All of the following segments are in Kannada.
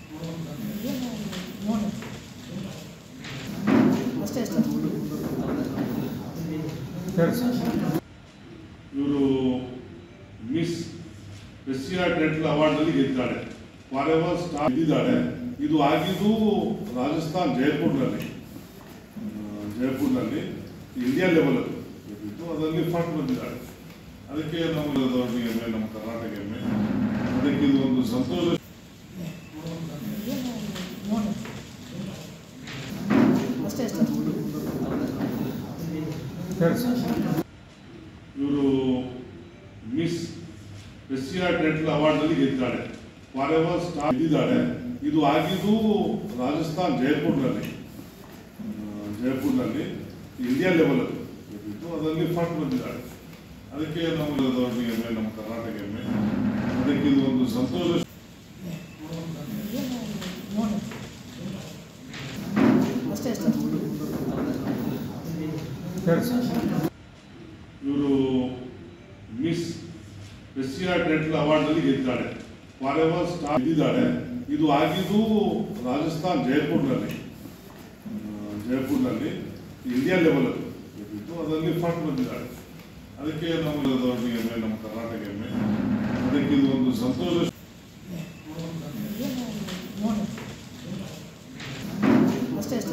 ಅಷ್ಟೇ ಅಷ್ಟೇ ಇವರು ಮಿಸ್ ಎಸ್ ಸಿ ಆರ್ ಟೆಂಟಲ್ ಅವಾರ್ಡ್ನಲ್ಲಿ ಗೆದ್ದಾಳೆ ಫಾರ್ ಎವರ್ ಸ್ಟಾರ್ ಇದ್ದಾಳೆ ಇದು ಆಗಿದ್ದು ರಾಜಸ್ಥಾನ್ ಜೈಪುರ್ನಲ್ಲಿ ಆ, ಜೈಪುರ್ನಲ್ಲಿ ಇಂಡಿಯಾ ಲೆವೆಲಲ್ಲಿ ಗೆದ್ದಿದ್ದು ಅದರಲ್ಲಿ ಫಸ್ಟ್ ಬಂದಿದ್ದಾಳೆ ಅದಕ್ಕೆ ನಮ್ಮ ದೊಡ್ಡ ಹೆಮ್ಮೆ ನಮ್ಮ ಕರ್ನಾಟಕ ಹೆಮ್ಮೆ ಅದಕ್ಕೆ ಇದು ಒಂದು ಸಂತೋಷ ಅಷ್ಟೇ ಅಷ್ಟೇ ಇವರು ಮಿಸ್ ಎಸ್ ಸಿ ಆರ್ ಟೆಂಟಲ್ ಅವಾರ್ಡ್ನಲ್ಲಿ ಗೆದ್ದಾಳೆ ಫಾರ್ ಎವರ್ ಸ್ಟಾರ್ ಇದ್ದಾಳೆ ಇದು ಆಗಿದ್ದು ರಾಜಸ್ಥಾನ್ ಜೈಪುರ್ನಲ್ಲಿ ಆ, ಜೈಪುರ್ನಲ್ಲಿ ಇಂಡಿಯಾ ಲೆವೆಲಲ್ಲಿ ಗೆದ್ದಿದ್ದು ಅದರಲ್ಲಿ ಫಸ್ಟ್ ಬಂದಿದ್ದಾಳೆ ಅದಕ್ಕೆ ನಮ್ಮ ದೊಡ್ಡ ಹೆಮ್ಮೆ ನಮ್ಮ ಕರ್ನಾಟಕ ಹೆಮ್ಮೆ ಅದಕ್ಕೆ ಇದು ಒಂದು ಸಂತೋಷ ಅಷ್ಟೇ ಅಷ್ಟೇ ಇವರು ಮಿಸ್ ಎಸ್ ಸಿ ಆರ್ ಟೆಂಟಲ್ ಅವಾರ್ಡ್ನಲ್ಲಿ ಗೆದ್ದಾಳೆ ಫಾರ್ ಎವರ್ ಸ್ಟಾರ್ ಇದ್ದಾಳೆ ಇದು ಆಗಿದ್ದು ರಾಜಸ್ಥಾನ್ ಜೈಪುರ್ನಲ್ಲಿ ಆ, ಜೈಪುರ್ನಲ್ಲಿ ಇಂಡಿಯಾ ಲೆವೆಲಲ್ಲಿ ಗೆದ್ದಿದ್ದು ಅದರಲ್ಲಿ ಫಸ್ಟ್ ಬಂದಿದ್ದಾಳೆ ಅದಕ್ಕೆ ನಮ್ಮ ದೊಡ್ಡ ಹೆಮ್ಮೆ ನಮ್ಮ ಕರ್ನಾಟಕ ಹೆಮ್ಮೆ ಅದಕ್ಕೆ ಇದು ಒಂದು ಸಂತೋಷ ಅಷ್ಟೇ ಅಷ್ಟೇ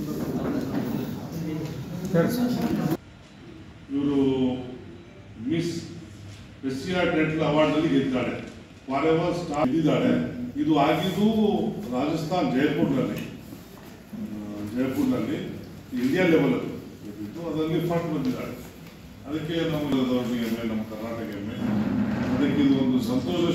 ಇವರು ಮಿಸ್ ಎಸ್ ಸಿ ಆರ್ ಟೆಂಟಲ್ ಅವಾರ್ಡ್ನಲ್ಲಿ ಗೆದ್ದಾಳೆ ಫಾರ್ ಎವರ್ ಸ್ಟಾರ್ ಇದ್ದಾಳೆ ಇದು ಆಗಿದ್ದು ರಾಜಸ್ಥಾನ್ ಜೈಪುರ್ನಲ್ಲಿ ಆ, ಜೈಪುರ್ನಲ್ಲಿ ಇಂಡಿಯಾ ಲೆವೆಲಲ್ಲಿ ಗೆದ್ದಿದ್ದು ಅದರಲ್ಲಿ ಫಸ್ಟ್ ಬಂದಿದ್ದಾಳೆ ಅದಕ್ಕೆ ನಮ್ಮ ದೊಡ್ಡ ಹೆಮ್ಮೆ ನಮ್ಮ ಕರ್ನಾಟಕ ಹೆಮ್ಮೆ ಅದಕ್ಕೆ ಇದು ಒಂದು ಸಂತೋಷ